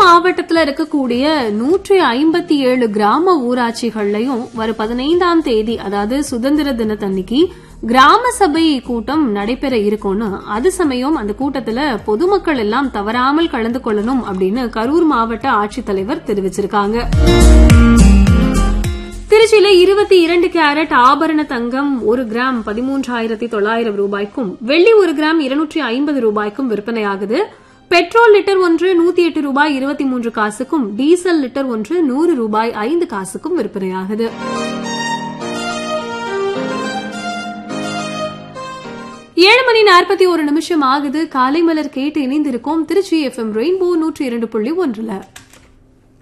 மாவட்டத்துல இருக்கக்கூடிய நூற்றி ஐம்பத்தி ஏழு கிராம ஊராட்சிகள்லயும் வரும் பதினைந்தாம் தேதி அதாவது சுதந்திர தினத்தன்னைக்கு கிராம சபை கூட்டம் நடைபெற இருக்கும்னு அது சமயம் அந்த கூட்டத்துல பொதுமக்கள் எல்லாம் தவறாமல் கலந்து கொள்ளணும் அப்படின்னு கரூர் மாவட்ட ஆட்சித்தலைவர் தெரிவிச்சிருக்காங்க திருச்சியில இருபத்தி இரண்டு கேரட் ஆபரண தங்கம் ஒரு கிராம் பதிமூன்றாயிரத்தி தொள்ளாயிரம் ரூபாய்க்கும் வெள்ளி ஒரு கிராம் இருநூற்றி ஐம்பது ரூபாய்க்கும் விற்பனையாகுது பெட்ரோல் லிட்டர் ஒன்று நூத்தி எட்டு ரூபாய் இருபத்தி மூன்று காசுக்கும் டீசல் லிட்டர் ஒன்று நூறு ரூபாய் ஐந்து காசுக்கும் விற்பனையாகுது ஏழு மணி நாற்பத்தி ஒரு நிமிஷம் ஆகுது காலை மலர் கேட்டு இணைந்திருக்கோம் திருச்சி எஃப்எம் ரெயின்போ நூற்றி இரண்டு புள்ளி ஒன்றுல